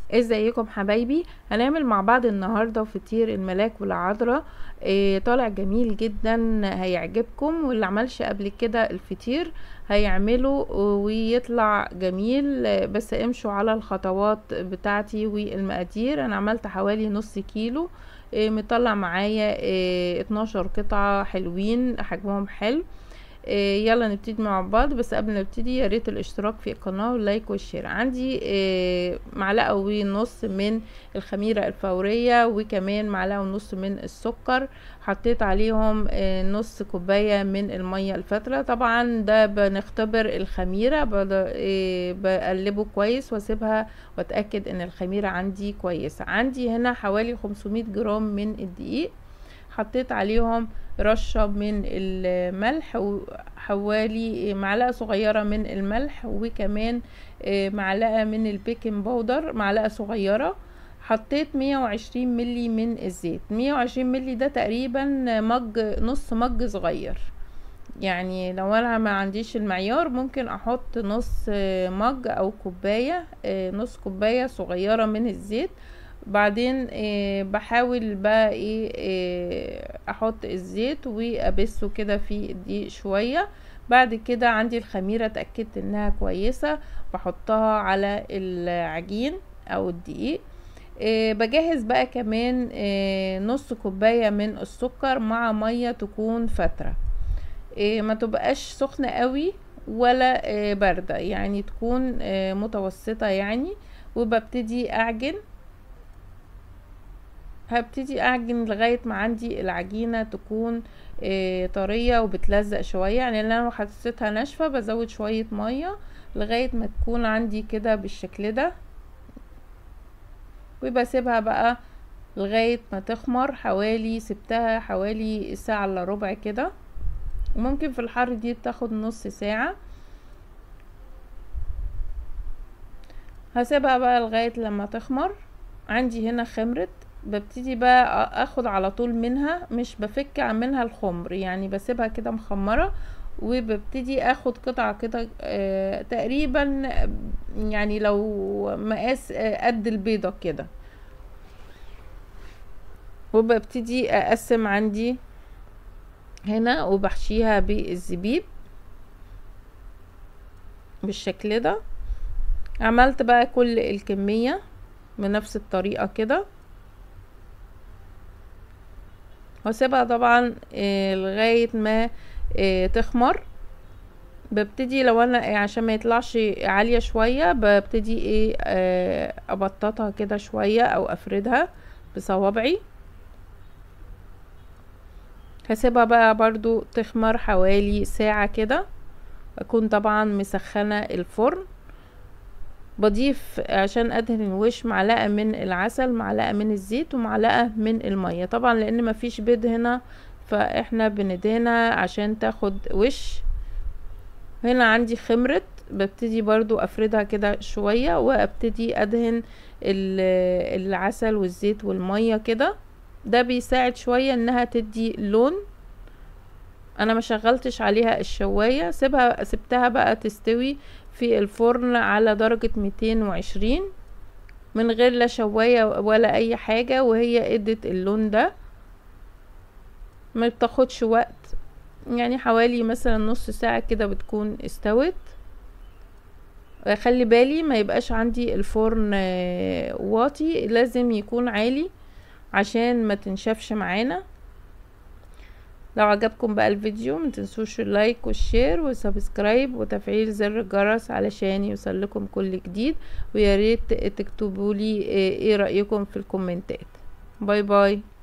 ازيكم حبايبي هنعمل مع بعض النهارده فطير الملاك والعذراء إيه طالع جميل جدا هيعجبكم واللي عملش قبل كده الفطير هيعمله ويطلع جميل بس امشوا على الخطوات بتاعتي والمقادير انا عملت حوالي نص كيلو إيه مطلع معايا إيه 12 قطعة حلوين حجمهم حلو إيه يلا نبتدي مع بعض بس قبل ما نبتدي يا ريت الاشتراك في القناه واللايك والشير عندي إيه معلقه ونص من الخميره الفوريه وكمان معلقه ونص من السكر حطيت عليهم إيه نص كوبايه من الميه الفتره طبعا ده بنختبر الخميره بقلبه كويس واسيبها واتاكد ان الخميره عندي كويسه عندي هنا حوالي 500 جرام من الدقيق حطيت عليهم رشة من الملح وحوالي معلقة صغيرة من الملح وكمان معلقة من البيكنج باودر معلقة صغيرة حطيت 120 ملي من الزيت 120 ملي ده تقريبا مج نص مج صغير يعني لو انا ما عنديش المعيار ممكن احط نص مج او كوباية نص كوباية صغيرة من الزيت بعدين إيه بحاول بقى ايه, إيه احط الزيت وابسه كده في الدقيق شوية بعد كده عندي الخميرة اتأكدت انها كويسة بحطها على العجين او الدقيق إيه بجهز بقى كمان إيه نص كوباية من السكر مع مية تكون فترة إيه ما تبقاش سخنة قوي ولا إيه باردة يعني تكون إيه متوسطة يعني وببتدي اعجن هبتدي اعجن لغايه ما عندي العجينه تكون إيه طريه وبتلزق شويه يعني لو انا حسيتها ناشفه بزود شويه ميه لغايه ما تكون عندي كده بالشكل ده وبسيبها بقى لغايه ما تخمر حوالي سبتها حوالي ساعه الا ربع كده ممكن في الحر دي تاخد نص ساعه هسيبها بقى لغايه لما تخمر عندي هنا خمرت ببتدي بقى اخد على طول منها مش بفك منها الخمر يعني بسيبها كده مخمرة وببتدي اخد قطعة كده آه تقريبا يعني لو مقاس آه قد البيضة كده وببتدي اقسم عندي هنا وبحشيها بالزبيب بالشكل ده عملت بقى كل الكمية بنفس الطريقة كده واسيبها طبعا إيه لغاية ما إيه تخمر ببتدي لو انا إيه عشان ما يطلعش عالية شوية ببتدي ايه آه ابططها كده شوية او افردها بصوابعي هسيبها بقى برضو تخمر حوالي ساعة كده اكون طبعا مسخنة الفرن بضيف عشان ادهن الوش معلقة من العسل معلقة من الزيت ومعلقة من المية طبعا لان مفيش بيض هنا فاحنا بندهنها عشان تاخد وش هنا عندي خمرت ببتدي برضو افردها كده شوية وابتدي ادهن العسل والزيت والمية كده ده بيساعد شوية انها تدي لون انا ما شغلتش عليها الشواية سيبها سبتها بقى تستوي في الفرن على درجة ميتين وعشرين من غير لا شواية ولا اي حاجة وهي ادت اللون ده ما بتاخدش وقت يعني حوالي مثلا نص ساعة كده بتكون استوت خلي بالي ما يبقاش عندي الفرن واطي لازم يكون عالي عشان ما تنشفش معانا لو عجبكم بقى الفيديو متنسوش اللايك والشير والسبسكرايب وتفعيل زر الجرس علشان يوصلكم كل جديد وياريت تكتبولي ايه رأيكم في الكومنتات باي باي